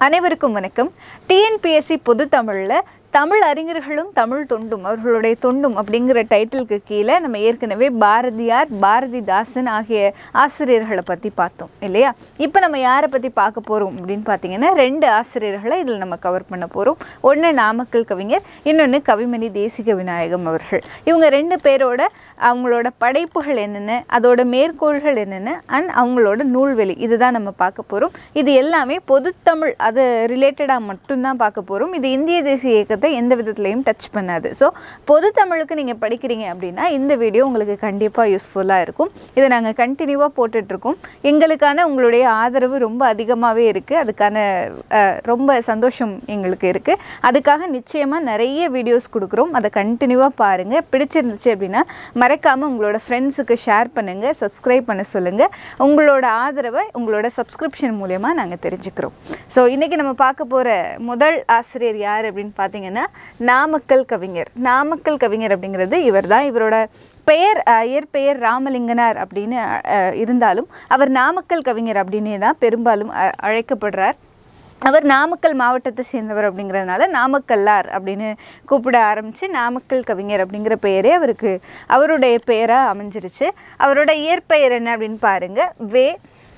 அனைவருக்கும் வணக்கம் டிஎன்பிஎஸ்சி பொது தமிழில் தமிழ் அறிஞர்களும் தமிழ் தொண்டும் அவர்களுடைய தொண்டும் அப்படிங்கிற டைட்டிலுக்கு கீழே நம்ம ஏற்கனவே பாரதியார் பாரதிதாசன் ஆகிய ஆசிரியர்களை பற்றி பார்த்தோம் இல்லையா இப்போ நம்ம யாரை பற்றி பார்க்க போகிறோம் அப்படின்னு பார்த்தீங்கன்னா ரெண்டு ஆசிரியர்களை இதில் நம்ம கவர் பண்ண போகிறோம் ஒன்று நாமக்கல் கவிஞர் இன்னொன்று கவிமணி தேசிக விநாயகம் அவர்கள் இவங்க ரெண்டு பேரோட அவங்களோட படைப்புகள் என்னென்ன அதோட மேற்கோள்கள் என்னென்ன அண்ட் அவங்களோட நூல்வெளி இதுதான் நம்ம பார்க்க போகிறோம் இது எல்லாமே பொதுத்தமிழ் அது ரிலேட்டடாக மட்டும்தான் பார்க்க போகிறோம் இது இந்திய தேசிய இயக்கத்தை எந்த விதத்துலையும் டச் பண்ணாது ஸோ பொது தமிழுக்கு நீங்கள் படிக்கிறீங்க அப்படின்னா இந்த வீடியோ உங்களுக்கு கண்டிப்பாக யூஸ்ஃபுல்லாக இருக்கும் இதை நாங்கள் கண்டினியூவாக போட்டுட்ருக்கோம் எங்களுக்கான உங்களுடைய ஆதரவு ரொம்ப அதிகமாகவே இருக்குது அதுக்கான அஹ், ரொம்ப சந்தோஷம் எங்களுக்கு இருக்குது அதுக்காக நிச்சயமாக நிறைய வீடியோஸ் கொடுக்குறோம் அதை கண்டினியூவாக பாருங்கள் பிடிச்சிருந்துச்சு அப்படின்னா மறக்காமல் உங்களோட ஃப்ரெண்ட்ஸுக்கு ஷேர் பண்ணுங்கள் சப்ஸ்கிரைப் பண்ண சொல்லுங்கள் உங்களோட ஆதரவை உங்களோட சப்ஸ்கிரிப்ஷன் மூலயமா நாங்கள் தெரிஞ்சுக்கிறோம் ஸோ இன்றைக்கி நம்ம பார்க்க போகிற முதல் ஆசிரியர் யார் அப்படின்னு பார்த்தீங்கன்னா நாமக்கல் கவிஞர் நாமக்கல் கவிஞர் அப்படிங்கிறது இவர் தான் இவரோட பெயர் அஹ், இயற்பெயர் ராமலிங்கனார் அப்படின்னு அஹ், இருந்தாலும் அவர் நாமக்கல் கவிஞர் அப்படின்னே தான் பெரும்பாலும் அ- அழைக்கப்படுறார் அவர் நாமக்கல் மாவட்டத்தை சேர்ந்தவர் அப்படிங்கிறதுனால நாமக்கல்லார் அப்படின்னு கூப்பிட ஆரம்பித்து நாமக்கல் கவிஞர் அப்படிங்கிற பெயரே அவருக்கு அவருடைய பெயராக அமைஞ்சிருச்சு அவரோட இயற்பெயர் என்ன அப்படின்னு பாருங்க வே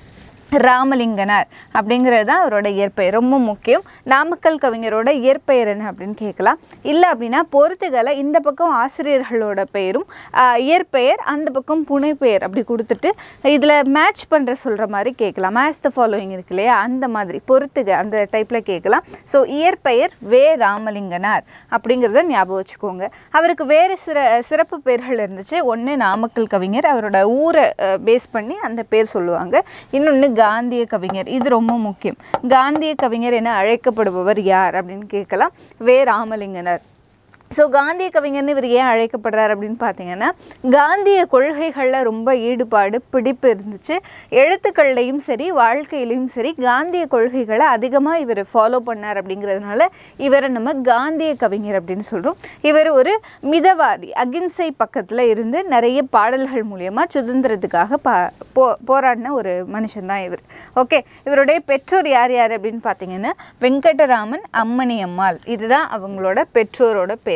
ராமலிங்கனார் அப்படிங்கிறது தான் அவரோட இயற்பெயர் ரொம்ப முக்கியம் நாமக்கல் கவிஞரோட இயற்பெயர் என்ன அப்படின்னு கேட்கலாம் இல்லை அப்படின்னா பொறுத்துகளை இந்த பக்கம் ஆசிரியர்களோட பெயரும் ஆஹ், இயற்பெயர் அந்த பக்கம் புனைப்பெயர் அப்படி கொடுத்துட்டு இதில் மேட்ச் பண்ணுற சொல்கிற மாதிரி கேட்கலாம் மேட்ச் த ஃபாலோயிங் இருக்கு இல்லையா அந்த மாதிரி பொறுத்துக அந்த டைப்பில் கேட்கலாம் ஸோ இயற்பெயர் வே ராமலிங்கனார் அப்படிங்கிறத ஞாபகம் வச்சுக்கோங்க அவருக்கு வேறு சிற சிறப்பு பெயர்கள் இருந்துச்சு ஒன்று நாமக்கல் கவிஞர் அவரோட ஊரை பேஸ் பண்ணி அந்த பேர் சொல்லுவாங்க இன்னொன்று காந்திய கவிஞர் இது ரொம்ப முக்கியம் காந்திய கவிஞர் என அழைக்கப்படுபவர் யார் அப்படின்னு கேட்கலாம் வே ராமலிங்கனார் ஸோ காந்திய கவிஞர்னு இவர் ஏன் அழைக்கப்படுறார் அப்படின்னு பார்த்தீங்கன்னா காந்திய கொள்கைகளில் ரொம்ப ஈடுபாடு பிடிப்பு இருந்துச்சு எழுத்துக்கள்லையும் சரி வாழ்க்கையிலையும் சரி காந்திய கொள்கைகளை அதிகமாக இவர் ஃபாலோ பண்ணார் அப்படிங்கிறதுனால இவரை நம்ம காந்திய கவிஞர் அப்படின்னு சொல்கிறோம் இவர் ஒரு மிதவாதி அகிம்சை பக்கத்தில் இருந்து நிறைய பாடல்கள் மூலியமாக சுதந்திரத்துக்காக பா போ போராடின ஒரு மனுஷன்தான் இவர் ஓகே இவருடைய பெற்றோர் யார் யார் அப்படின்னு பார்த்தீங்கன்னா வெங்கடராமன் அம்மணி அம்மாள் இதுதான் அவங்களோட பெற்றோரோட பேர்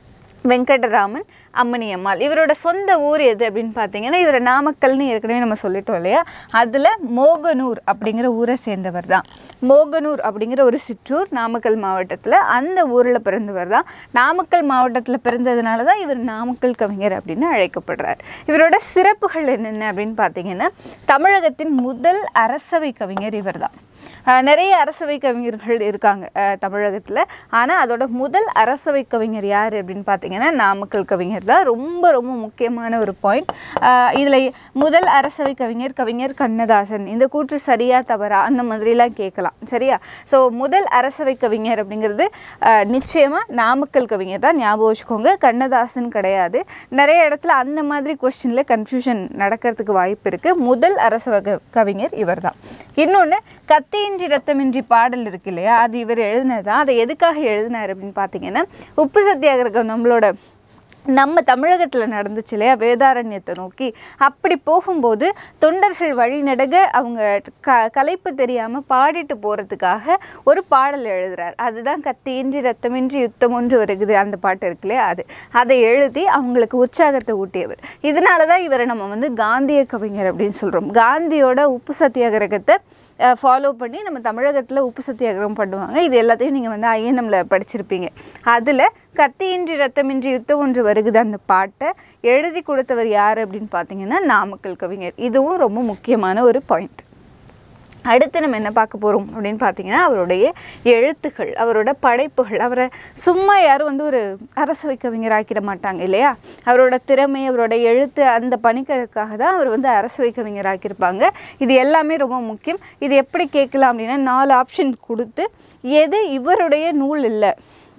வெங்கடராமன் அம்மணி அம்மாள் இவரோட சொந்த ஊர் எது அப்படின்னு பார்த்தீங்கன்னா இவர் நாமக்கல்னு ஏற்கனவே நம்ம சொல்லிட்டோம் இல்லையா அதில் மோகனூர் அப்படிங்கிற ஊரை சேர்ந்தவர் தான் மோகனூர் அப்படிங்கிற ஒரு சிற்றூர் நாமக்கல் மாவட்டத்தில் அந்த ஊரில் பிறந்தவர் தான் நாமக்கல் மாவட்டத்தில் பிறந்ததுனால தான் இவர் நாமக்கல் கவிஞர் அப்படின்னு அழைக்கப்படுறார் இவரோட சிறப்புகள் என்னென்ன அப்படின்னு பார்த்தீங்கன்னா தமிழகத்தின் முதல் அரசவை கவிஞர் இவர் தான் அஹ் நிறைய அரசவை கவிஞர்கள் இருக்காங்க தமிழகத்தில் ஆனால் அதோட முதல் அரசவை கவிஞர் யார் அப்படின்னு பார்த்தீங்கன்னா நாமக்கல் கவிஞர் தான் ரொம்ப ரொம்ப முக்கியமான ஒரு பாயிண்ட் இதில் முதல் அரசவை கவிஞர் கவிஞர் கண்ணதாசன் இந்த கூற்று சரியா தவறா அந்த மாதிரிலாம் கேட்கலாம் சரியா ஸோ முதல் அரசவை கவிஞர் அப்படிங்கிறது நிச்சயமாக நாமக்கல் கவிஞர் தான் ஞாபகம் வச்சுக்கோங்க கண்ணதாசன் கிடையாது நிறைய இடத்துல அந்த மாதிரி கொஸ்டினில் கன்ஃபியூஷன் நடக்கிறதுக்கு வாய்ப்பு இருக்குது முதல் அரசவை க- கவிஞர் இவர் தான் இன்னொன்று கத்தியின்றி ரத்தமின்றி பாடல் இருக்கு இல்லையா அது இவர் எழுதினது அதை எதுக்காக எழுதினார் அப்படின்னு பார்த்தீங்கன்னா உப்பு சத்தியாகிரகம் நம்மளோட நம்ம தமிழகத்தில் நடந்துச்சு இல்லையா வேதாரண்யத்தை நோக்கி அப்படி போகும்போது தொண்டர்கள் வழிநடக அவங்க க கலைப்பு தெரியாமல் பாடிட்டு போகிறதுக்காக ஒரு பாடல் எழுதுறார் அதுதான் கத்தியின்றி ரத்தமின்றி யுத்தம் ஒன்று வருகுது அந்த பாட்டு இருக்கு இல்லையா அது அதை எழுதி அவங்களுக்கு உற்சாகத்தை ஊட்டியவர் இதனால தான் இவரை நம்ம வந்து காந்திய கவிஞர் அப்படின்னு சொல்கிறோம் காந்தியோட உப்பு சத்தியாகிரகத்தை ஃபாலோ பண்ணி நம்ம தமிழகத்தில் உப்பு சத்தியாகிரகம் பண்ணுவாங்க இது எல்லாத்தையும் நீங்கள் வந்து ஐஎன்எம்ல படிச்சிருப்பீங்க அதில் கத்தியின்றி ரத்தமின்றி யுத்தம் ஒன்று வருகுது அந்த பாட்டை எழுதி கொடுத்தவர் யார் அப்படின்னு பார்த்தீங்கன்னா நாமக்கல் கவிஞர் இதுவும் ரொம்ப முக்கியமான ஒரு பாயிண்ட் அடுத்து நம்ம என்ன பார்க்க போகிறோம் அப்படின்னு பார்த்தீங்கன்னா அவருடைய எழுத்துக்கள் அவரோட படைப்புகள் அவரை சும்மா யாரும் வந்து ஒரு அரசவை கவிஞர் ஆக்கிட மாட்டாங்க இல்லையா அவரோட திறமை அவரோட எழுத்து அந்த பணிகளுக்காக தான் அவர் வந்து அரசவை கவிஞர் ஆக்கியிருப்பாங்க இது எல்லாமே ரொம்ப முக்கியம் இது எப்படி கேட்கலாம் அப்படின்னா நாலு ஆப்ஷன் கொடுத்து எது இவருடைய நூல் இல்லை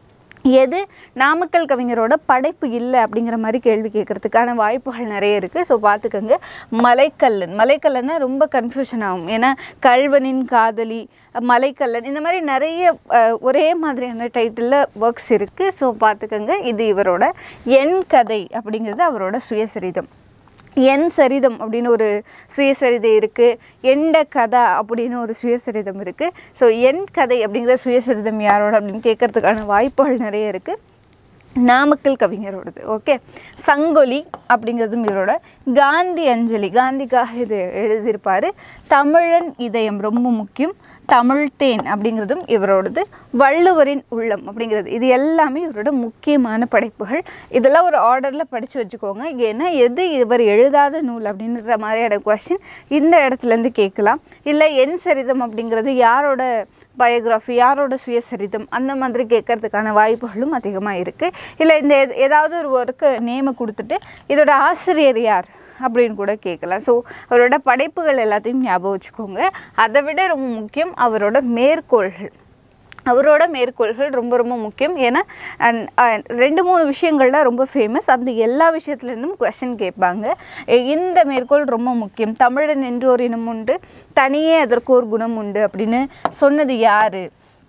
எது நாமக்கல் கவிஞரோட படைப்பு இல்லை அப்படிங்கிற மாதிரி கேள்வி கேட்கறதுக்கான வாய்ப்புகள் நிறைய இருக்குது ஸோ பார்த்துக்கோங்க மலைக்கல்லன் மலைக்கல்லன்னா ரொம்ப கன்ஃபியூஷன் ஆகும் ஏன்னா கல்வனின் காதலி மலைக்கல்லன் இந்த மாதிரி நிறைய அஹ், ஒரே மாதிரியான டைட்டிலில் ஒர்க்ஸ் இருக்குது ஸோ பார்த்துக்கோங்க இது இவரோட என் கதை அப்படிங்கிறது அவரோட சுயசரிதம் என் சரிதம் அப்படின்னு ஒரு சுயசரிதை இருக்குது எண்ட கதை அப்படின்னு ஒரு சுயசரிதம் இருக்குது ஸோ என் கதை அப்படிங்கிற சுயசரிதம் யாரோட அப்படின்னு கேட்கறதுக்கான வாய்ப்புகள் நிறைய இருக்குது நாமக்கல் கவிஞரோடது ஓகே சங்கொலி அப்படிங்கிறதும் இவரோட காந்தி அஞ்சலி காந்திக்காக இது எழுதியிருப்பார் தமிழன் இதயம் ரொம்ப முக்கியம் தமிழ் தேன் அப்படிங்கிறதும் இவரோடது வள்ளுவரின் உள்ளம் அப்படிங்கிறது இது எல்லாமே இவரோட முக்கியமான படைப்புகள் இதெல்லாம் ஒரு ஆர்டரில் படித்து வச்சுக்கோங்க ஏன்னா எது இவர் எழுதாத நூல் அப்படின்ற மாதிரியான கொஷின் இந்த இடத்துலேருந்து கேட்கலாம் இல்லை என் சரிதம் அப்படிங்கிறது யாரோட பயோகிராஃபி யாரோட சுயசரிதம் அந்த மாதிரி கேட்கறதுக்கான வாய்ப்புகளும் அதிகமாக இருக்குது இல்லை இந்த எது- ஏதாவது ஒரு ஒர்க்கு நேமை கொடுத்துட்டு இதோட ஆசிரியர் யார் அப்படின்னு கூட கேட்கலாம் ஸோ அவரோட படைப்புகள் எல்லாத்தையும் ஞாபகம் வச்சுக்கோங்க அதை விட ரொம்ப முக்கியம் அவரோட மேற்கோள்கள் அவரோட மேற்கோள்கள் ரொம்ப ரொம்ப முக்கியம் ஏன்னா அண்ட், அஹ், ரெண்டு மூணு விஷயங்கள்ல ரொம்ப ஃபேமஸ் அந்த எல்லா விஷயத்துலேருந்தும் கொஷின் கேட்பாங்க எ- இந்த மேற்கோள் ரொம்ப முக்கியம் தமிழன் என்று ஒரு இனம் உண்டு தனியே அதற்கு ஒரு குணம் உண்டு அப்படின்னு சொன்னது யாரு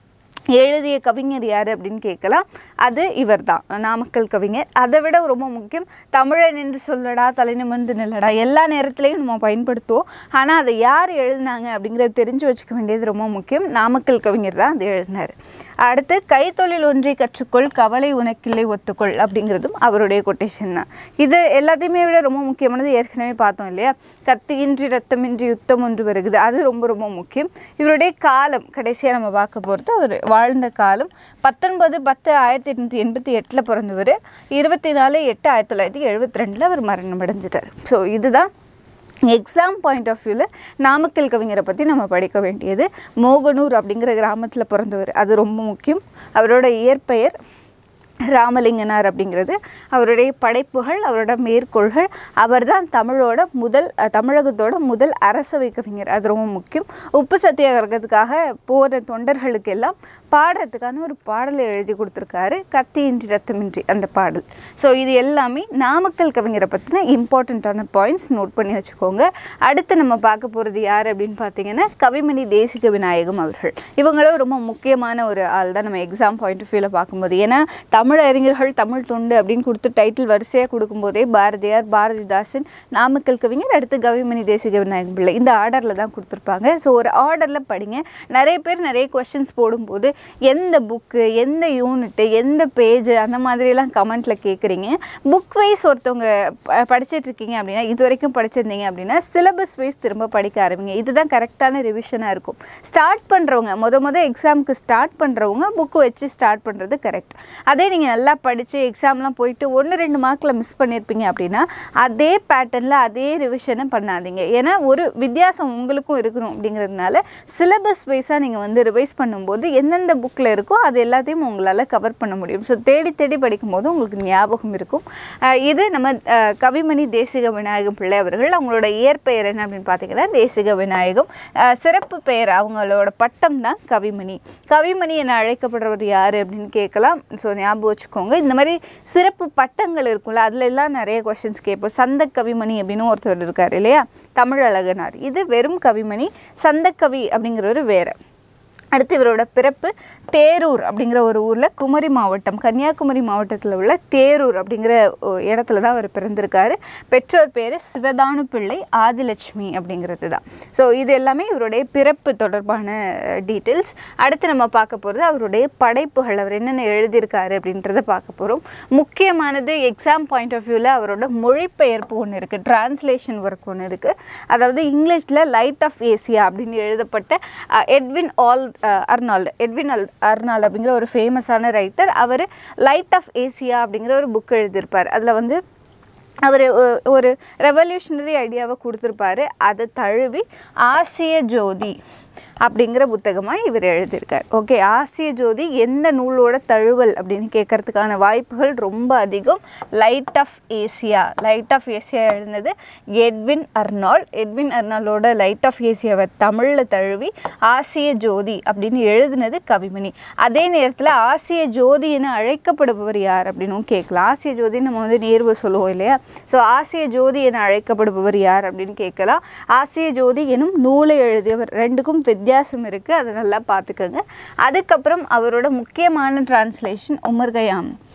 எழுதிய கவிஞர் யார் அப்படின்னு கேட்கலாம் அது இவர்தான் நாமக்கல் கவிஞர் அதை விட ரொம்ப முக்கியம் தமிழன் என்று சொல்லடா தலைநிமிர்ந்து நில்லடா எல்லா நேரத்துலையும் நம்ம பயன்படுத்துவோம் ஆனால் அதை யார் எழுதினாங்க அப்படிங்கிறத தெரிஞ்சு வச்சுக்க வேண்டியது ரொம்ப முக்கியம் நாமக்கல் கவிஞர் தான் அது எழுதினார் அடுத்து கைத்தொழில் ஒன்றை கற்றுக்கொள் கவலை உனக்கில்லை ஒத்துக்கொள் அப்படிங்கிறதும் அவருடைய கொட்டேஷன் தான் இது எல்லாத்தையுமே விட ரொம்ப முக்கியமானது ஏற்கனவே பார்த்தோம் இல்லையா கத்தியின்றி ரத்தமின்றி யுத்தம் ஒன்று வருகுது அது ரொம்ப ரொம்ப முக்கியம் இவருடைய காலம் கடைசியாக நம்ம பார்க்க போகிறது அவர் வாழ்ந்த காலம் பத்தொன்பது பத்து ஆயிரத்தி எட்நூற்றி எண்பத்தி எட்டில் பிறந்தவர் இருபத்தி நாலு எட்டு ஆயிரத்தி தொள்ளாயிரத்தி எழுபத்தி ரெண்டில் அவர் மரணம் அடைஞ்சிட்டார் ஸோ இதுதான் எக்ஸாம் பாயிண்ட் ஆஃப் வியூவில் நாமக்கல் கவிஞரை பற்றி நம்ம படிக்க வேண்டியது மோகனூர் அப்படிங்கிற கிராமத்தில் பிறந்தவர் அது ரொம்ப முக்கியம் அவரோட இயற்பெயர் ராமலிங்கனார் அப்படிங்கிறது அவருடைய படைப்புகள் அவரோட மேற்கோள்கள் அவர்தான் தமிழோட முதல் அஹ், தமிழகத்தோட முதல் அரசவை கவிஞர் அது ரொம்ப முக்கியம் உப்பு சத்தியாகிரகத்துக்காக போகிற தொண்டர்களுக்கெல்லாம் பாடுறதுக்கான ஒரு பாடலை எழுதி கொடுத்துருக்காரு கத்தியின்றி ரத்தமின்றி அந்த பாடல் ஸோ இது எல்லாமே நாமக்கல் கவிஞரை பற்றின இம்பார்ட்டண்ட்டான பாயிண்ட்ஸ் நோட் பண்ணி வச்சுக்கோங்க அடுத்து நம்ம பார்க்க போகிறது யார் அப்படின்னு பார்த்தீங்கன்னா கவிமணி தேசிக விநாயகம் அவர்கள் இவங்களும் ரொம்ப முக்கியமான ஒரு ஆள் தான் நம்ம எக்ஸாம் பாயிண்ட் ஆஃப் வியூவில் பார்க்கும்போது ஏன்னா தமிழ் அறிஞர்கள் தமிழ் தொண்டு அப்படின்னு கொடுத்து டைட்டில் வரிசையாக கொடுக்கும்போதே பாரதியார் பாரதிதாசன் நாமக்கல் கவிஞர் அடுத்து கவிமணி தேசிக விநாயகம் பிள்ளை இந்த ஆர்டரில் தான் கொடுத்துருப்பாங்க ஸோ ஒரு ஆர்டரில் படிங்க நிறைய பேர் நிறைய கொஷின்ஸ் போடும்போது எந்த புக்கு எந்த யூனிட்டு எந்த பேஜ் அந்த மாதிரிலாம் கமெண்ட்டில் கேட்குறீங்க புக் வைஸ் ஒருத்தவங்க ப- படிச்சிட்டு இருக்கீங்க அப்படின்னா இது வரைக்கும் படிச்சிருந்தீங்க அப்படின்னா சிலபஸ் வைஸ் திரும்ப படிக்க ஆரம்பிங்க இதுதான் கரெக்டான ரிவிஷனாக இருக்கும் ஸ்டார்ட் பண்ணுறவங்க முத முத எக்ஸாமுக்கு ஸ்டார்ட் பண்ணுறவங்க புக்கு வச்சு ஸ்டார்ட் பண்ணுறது கரெக்ட் அதே நீங்கள் நல்லா படித்து எக்ஸாம்லாம் போயிட்டு ஒன்று ரெண்டு மார்க்கில் மிஸ் பண்ணியிருப்பீங்க அப்படின்னா அதே பேட்டர்னில் அதே ரிவிஷனை பண்ணாதீங்க ஏன்னா ஒரு வித்தியாசம் உங்களுக்கும் இருக்கணும் அப்படிங்கிறதுனால சிலபஸ் வைஸாக நீங்கள் வந்து ரிவைஸ் பண்ணும்போது எந்தெந்த புக்கில் இருக்கோ அது எல்லாத்தையும் உங்களால் கவர் பண்ண முடியும் ஸோ தேடி தேடி படிக்கும்போது உங்களுக்கு ஞாபகம் இருக்கும் அஹ் இது நம்ம அஹ், கவிமணி தேசிக விநாயகம் பிள்ளை அவர்கள் அவங்களோட இயற்பெயர் என்ன அப்படின்னு பார்த்தீங்கன்னா தேசிக விநாயகம் அஹ், சிறப்பு பெயர் அவங்களோட பட்டம் தான் கவிமணி கவிமணி என அழைக்கப்படுறவர் யார் அப்படின்னு கேட்கலாம் ஸோ ஞாபகம் வச்சுக்கோங்க இந்த மாதிரி சிறப்பு பட்டங்கள் இருக்கும்ல அதுல எல்லாம் நிறைய கொஷின்ஸ் கேட்போம் சந்த கவிமணி அப்படின்னு ஒருத்தர் இருக்கார் இல்லையா தமிழ் அழகனார் இது வெறும் கவிமணி சந்தக்கவி அப்படிங்கிறவர் வேற அடுத்து இவரோட பிறப்பு தேரூர் அப்படிங்கிற ஒரு ஊரில் குமரி மாவட்டம் கன்னியாகுமரி மாவட்டத்தில் உள்ள தேரூர் அப்படிங்கிற ஒ- இடத்துல தான் அவர் பிறந்திருக்காரு பெற்றோர் பேர் சிவதானு பிள்ளை ஆதிலட்சுமி அப்படிங்கிறது தான் ஸோ இது எல்லாமே இவருடைய பிறப்பு தொடர்பான டீட்டெயில்ஸ் அடுத்து நம்ம பார்க்க போகிறது அவருடைய படைப்புகள் அவர் என்னென்ன எழுதியிருக்காரு அப்படின்றத பார்க்க போகிறோம் முக்கியமானது எக்ஸாம் பாயிண்ட் ஆஃப் வியூவில் அவரோட மொழிபெயர்ப்பு ஒன்று இருக்குது டிரான்ஸ்லேஷன் ஒர்க் ஒன்று இருக்குது அதாவது இங்கிலீஷில் லைட் ஆஃப் ஏசியா அப்படின்னு எழுதப்பட்ட அஹ், எட்வின் ஆல் அஹ், அர்னால்டு எட்வின் அல் அர்னால்டு அப்படிங்கிற ஒரு ஃபேமஸான ரைட்டர் அவர் லைட் ஆஃப் ஏசியா அப்படிங்கிற ஒரு புக் எழுதியிருப்பார் அதில் வந்து அவர் ஒரு ரெவல்யூஷனரி ஐடியாவை கொடுத்துருப்பாரு அதை தழுவி ஆசிய ஜோதி அப்படிங்கிற புத்தகமாக இவர் எழுதியிருக்கார் ஓகே ஆசிய ஜோதி எந்த நூலோட தழுவல் அப்படின்னு கேட்கறதுக்கான வாய்ப்புகள் ரொம்ப அதிகம் Light of Asia Light of Asia எழுதினது எட்வின் அர்னால்ட் எட்வின் அர்னால்டோட லைட் ஆஃப் ஏசியாவை தமிழில் தழுவி ஆசிய ஜோதி அப்படின்னு எழுதினது கவிமணி அதே நேரத்தில் ஆசிய ஜோதி என அழைக்கப்படுபவர் யார் அப்படின்னும் கேட்கலாம் ஆசிய ஜோதி நம்ம வந்து நேர்வு சொல்லுவோம் இல்லையா ஸோ ஆசிய ஜோதி என அழைக்கப்படுபவர் யார் அப்படின்னு கேட்கலாம் ஆசிய ஜோதி எனும் நூலை எழுதியவர் ரெண்டுக்கும் வித்தியாசம் இருக்குது அதை நல்லா பார்த்துக்கோங்க அதுக்கப்புறம் அவரோட முக்கியமான டிரான்ஸ்லேஷன் உமர் கயாம்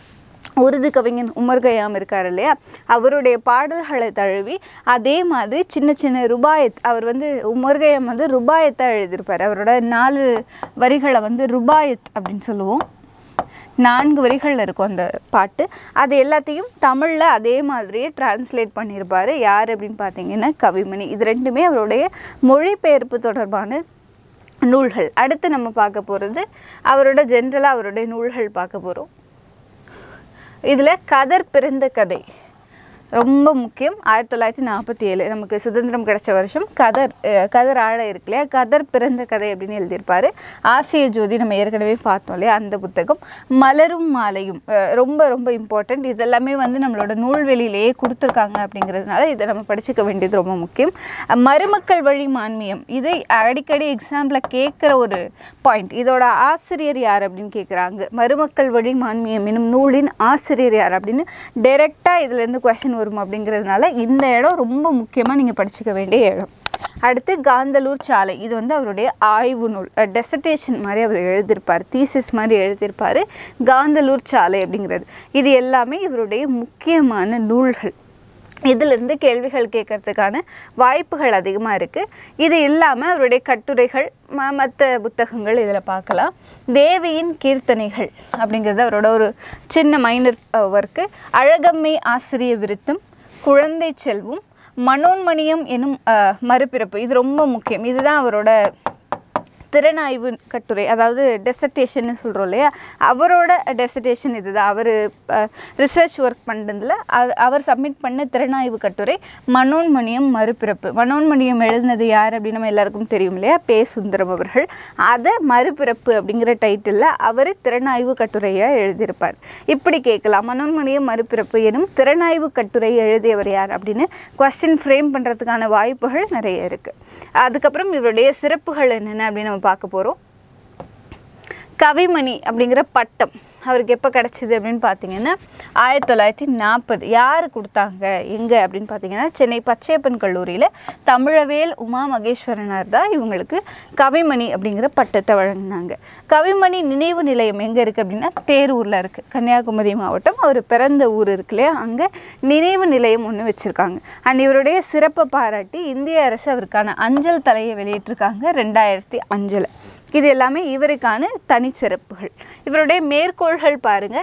உருது கவிஞன் உமர் கயாம் இருக்கார் இல்லையா அவருடைய பாடல்களை தழுவி அதே மாதிரி சின்ன சின்ன ருபாயத் அவர் வந்து உமர் கயாம் வந்து ருபாயத்தாக எழுதியிருப்பார் அவரோட நாலு வரிகளை வந்து ருபாயத் அப்படின்னு சொல்லுவோம் நான்கு வரிகள் இருக்கும் அந்த பாட்டு அது எல்லாத்தையும் தமிழில் அதே மாதிரியே டிரான்ஸ்லேட் பண்ணியிருப்பார் யார் அப்படின்னு பார்த்தீங்கன்னா கவிமணி இது ரெண்டுமே அவருடைய மொழிபெயர்ப்பு தொடர்பான நூல்கள் அடுத்து நம்ம பார்க்க போகிறது அவரோட ஜென்ரலாக அவருடைய நூல்கள் பார்க்க போகிறோம் இதில் கதர் பிறந்த கதை ரொம்ப முக்கியம் ஆயிரத்தி தொள்ளாயிரத்தி நாற்பத்தி ஏழு நமக்கு சுதந்திரம் கிடைச்ச வருஷம் கதர் அஹ், கதர் ஆழ இருக்கு இல்லையா கதர் பிறந்த கதை அப்படின்னு எழுதியிருப்பாரு ஆசிய ஜோதி நம்ம ஏற்கனவே பார்த்தோம் இல்லையா அந்த புத்தகம் மலரும் மாலையும் அஹ், ரொம்ப ரொம்ப இம்பார்ட்டண்ட் இதெல்லாமே வந்து நம்மளோட நூல்வெளியிலேயே கொடுத்துருக்காங்க அப்படிங்கிறதுனால இதை நம்ம படிச்சுக்க வேண்டியது ரொம்ப முக்கியம் அஹ், மருமக்கள் வழி மான்மியம் இதை அடிக்கடி எக்ஸாம்பிளில் கேட்குற ஒரு பாயிண்ட் இதோட ஆசிரியர் யார் அப்படின்னு கேட்குறாங்க மருமக்கள் வழி மான்மியம் எனும் நூலின் ஆசிரியர் யார் அப்படின்னு டைரெக்டாக இதுலேருந்து கொஸ்டின் வரும் அப்படிங்கிறதுனால இந்த இடம் ரொம்ப முக்கியமாக நீங்கள் படிச்சுக்க வேண்டிய இடம் அடுத்து காந்தலூர் சாலை இது வந்து அவருடைய ஆய்வு நூல் டெசர்டேஷன் மாதிரி அவர் எழுதியிருப்பார் தீசிஸ் மாதிரி எழுதியிருப்பார் காந்தலூர் சாலை அப்படிங்கிறது இது எல்லாமே இவருடைய முக்கியமான நூல்கள் இதிலிருந்து கேள்விகள் கேட்கறதுக்கான வாய்ப்புகள் அதிகமாக இருக்குது இது இல்லாமல் அவருடைய கட்டுரைகள் ம மற்ற புத்தகங்கள் இதில் பார்க்கலாம் தேவியின் கீர்த்தனைகள் அப்படிங்கிறது அவரோட ஒரு சின்ன மைனர் ஒர்க்கு அழகம்மை ஆசிரிய விருத்தம் குழந்தை செல்வம் மனோன்மணியம் எனும் அஹ், மறுபிறப்பு இது ரொம்ப முக்கியம் இதுதான் அவரோட திறனாய்வு கட்டுரை அதாவது டெசர்டேஷன்னு சொல்கிறோம் இல்லையா அவரோட டெசர்டேஷன் இதுதான் அவர் ரிசர்ச் ஒர்க் பண்ணதில் அவர் சப்மிட் பண்ண திறனாய்வு கட்டுரை மனோன்மணியம் மறுபிறப்பு மனோன்மணியம் எழுதினது யார் அப்படின்னு நம்ம எல்லாருக்கும் தெரியும் இல்லையா பே சுந்தரம் அவர்கள் அதை மறுபிறப்பு அப்படிங்கிற டைட்டிலில் அவர் திறனாய்வு கட்டுரையை எழுதியிருப்பார் இப்படி கேட்கலாம் மனோன்மணியம் மறுபிறப்பு எனும் திறனாய்வு கட்டுரை எழுதியவர் யார் அப்படின்னு கொஸ்டின் ஃப்ரேம் பண்ணுறதுக்கான வாய்ப்புகள் நிறைய இருக்குது அதுக்கப்புறம் இவருடைய சிறப்புகள் என்னென்ன அப்படின்னு நம்ம பார்க்க போகிறோம் கவிமணி அப்படிங்கிற பட்டம் அவருக்கு எப்போ கிடச்சிது அப்படின்னு பார்த்தீங்கன்னா ஆயிரத்தி தொள்ளாயிரத்தி நாற்பது யார் கொடுத்தாங்க எங்கே அப்படின்னு பார்த்தீங்கன்னா சென்னை பச்சையப்பன் கல்லூரியில் தமிழவேல் உமா மகேஸ்வரனார் தான் இவங்களுக்கு கவிமணி அப்படிங்கிற பட்டத்தை வழங்கினாங்க கவிமணி நினைவு நிலையம் எங்கே இருக்குது அப்படின்னா தேரூரில் இருக்குது கன்னியாகுமரி மாவட்டம் அவர் பிறந்த ஊர் இருக்கு இல்லையா அங்கே நினைவு நிலையம் ஒன்று வச்சுருக்காங்க அண்ட் இவருடைய சிறப்பை பாராட்டி இந்திய அரசு அவருக்கான அஞ்சல் தலையை வெளியிட்டிருக்காங்க ரெண்டாயிரத்தி அஞ்சில் இது எல்லாமே இவருக்கான தனி சிறப்புகள் இவருடைய மேற்கோள்கள் பாருங்க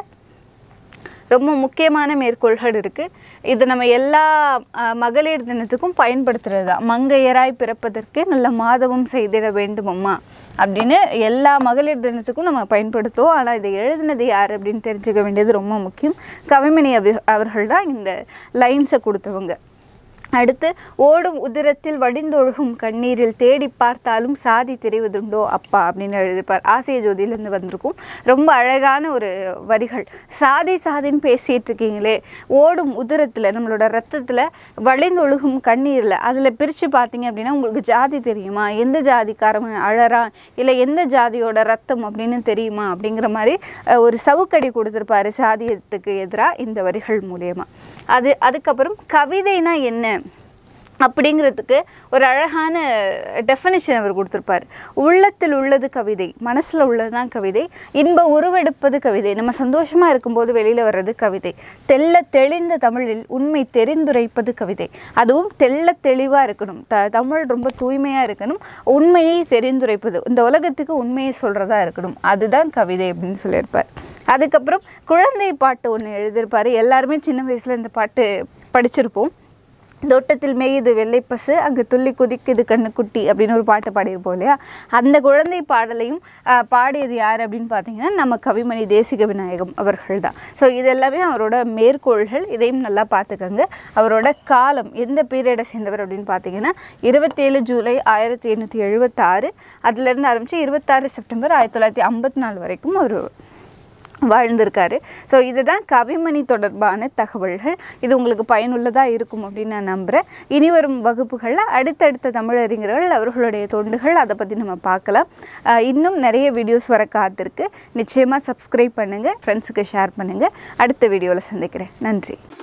ரொம்ப முக்கியமான மேற்கோள்கள் இருக்குது இது நம்ம எல்லா அஹ், மகளிர் தினத்துக்கும் பயன்படுத்துறது தான் மங்கையராய் பிறப்பதற்கு நல்ல மாதவம் செய்திட வேண்டுமம்மா அப்படின்னு எல்லா மகளிர் தினத்துக்கும் நம்ம பயன்படுத்துவோம் ஆனால் இதை எழுதினது யார் அப்படின்னு தெரிஞ்சுக்க வேண்டியது ரொம்ப முக்கியம் கவிமணி அவர் அவர்கள் தான் இந்த லைன்ஸை கொடுத்தவங்க அடுத்து ஓடும் உதிரத்தில் வடிந்தொழுகும் கண்ணீரில் தேடி பார்த்தாலும் சாதி தெரிவதுண்டோ அப்பா அப்படின்னு எழுதிப்பார் ஆசிய ஜோதியிலேருந்து வந்திருக்கும் ரொம்ப அழகான ஒரு வரிகள் சாதி சாதின்னு பேசிகிட்டு இருக்கீங்களே ஓடும் உதிரத்தில் நம்மளோட ரத்தத்தில் வழிந்தொழுகும் கண்ணீரில் அதில் பிரித்து பார்த்தீங்க அப்படின்னா உங்களுக்கு ஜாதி தெரியுமா எந்த ஜாதிக்காரவன் அழறான் இல்லை எந்த ஜாதியோட ரத்தம் அப்படின்னு தெரியுமா அப்படிங்கிற மாதிரி அஹ், ஒரு சவுக்கடி கொடுத்துருப்பாரு சாதியத்துக்கு எதிராக இந்த வரிகள் மூலியமா அது அதுக்கப்புறம் கவிதைனா என்ன அப்படிங்கிறதுக்கு ஒரு அழகான டெஃபனிஷன் அவர் கொடுத்துருப்பார் உள்ளத்தில் உள்ளது கவிதை மனசில் உள்ளது தான் கவிதை இன்ப உருவெடுப்பது கவிதை நம்ம சந்தோஷமாக இருக்கும்போது வெளியில் வர்றது கவிதை தெள்ள தெளிந்த தமிழில் உண்மை தெரிந்துரைப்பது கவிதை அதுவும் தெள்ள தெளிவாக இருக்கணும் த தமிழ் ரொம்ப தூய்மையாக இருக்கணும் உண்மையை தெரிந்துரைப்பது இந்த உலகத்துக்கு உண்மையை சொல்கிறதா இருக்கணும் அதுதான் கவிதை அப்படின்னு சொல்லியிருப்பார் அதுக்கப்புறம் குழந்தை பாட்டு ஒன்று எழுதியிருப்பார் எல்லாருமே சின்ன வயசில் இந்த பாட்டு படிச்சிருப்போம் தோட்டத்தில் மேயுது வெள்ளைப்பசு அங்கே துள்ளி குதிக்குது கண்ணுக்குட்டி அப்படின்னு ஒரு பாட்டு பாடியிருப்போம் இல்லையா அந்த குழந்தை பாடலையும் ஆஹ், பாடியது யார் அப்படின்னு பார்த்தீங்கன்னா நம்ம கவிமணி தேசிக விநாயகம் அவர்கள் தான் ஸோ இது எல்லாமே அவரோட மேற்கோள்கள் இதையும் நல்லா பார்த்துக்கோங்க அவரோட காலம் எந்த பீரியடை சேர்ந்தவர் அப்படின்னு பார்த்தீங்கன்னா இருபத்தேழு ஜூலை ஆயிரத்தி எண்ணூற்றி எழுபத்தாறு அதுலேருந்து ஆரம்பித்து இருபத்தாறு செப்டம்பர் ஆயிரத்தி தொள்ளாயிரத்தி ஐம்பத்தி நாலு வரைக்கும் அவர் வாழ்ந்திருக்காரு ஸோ இதுதான் கவிமணி தொடர்பான தகவல்கள் இது உங்களுக்கு பயனுள்ளதாக இருக்கும் அப்படின்னு நான் நம்புகிறேன் இனி வரும் வகுப்புகளில் அடுத்தடுத்த தமிழறிஞர்கள் அவர்களுடைய தொண்டுகள் அதை பற்றி நம்ம பார்க்கலாம் ஆஹ் இன்னும் நிறைய வீடியோஸ் வர காத்திருக்கு நிச்சயமாக சப்ஸ்கிரைப் பண்ணுங்கள் ஃப்ரெண்ட்ஸுக்கு ஷேர் பண்ணுங்கள் அடுத்த வீடியோவில் சந்திக்கிறேன் நன்றி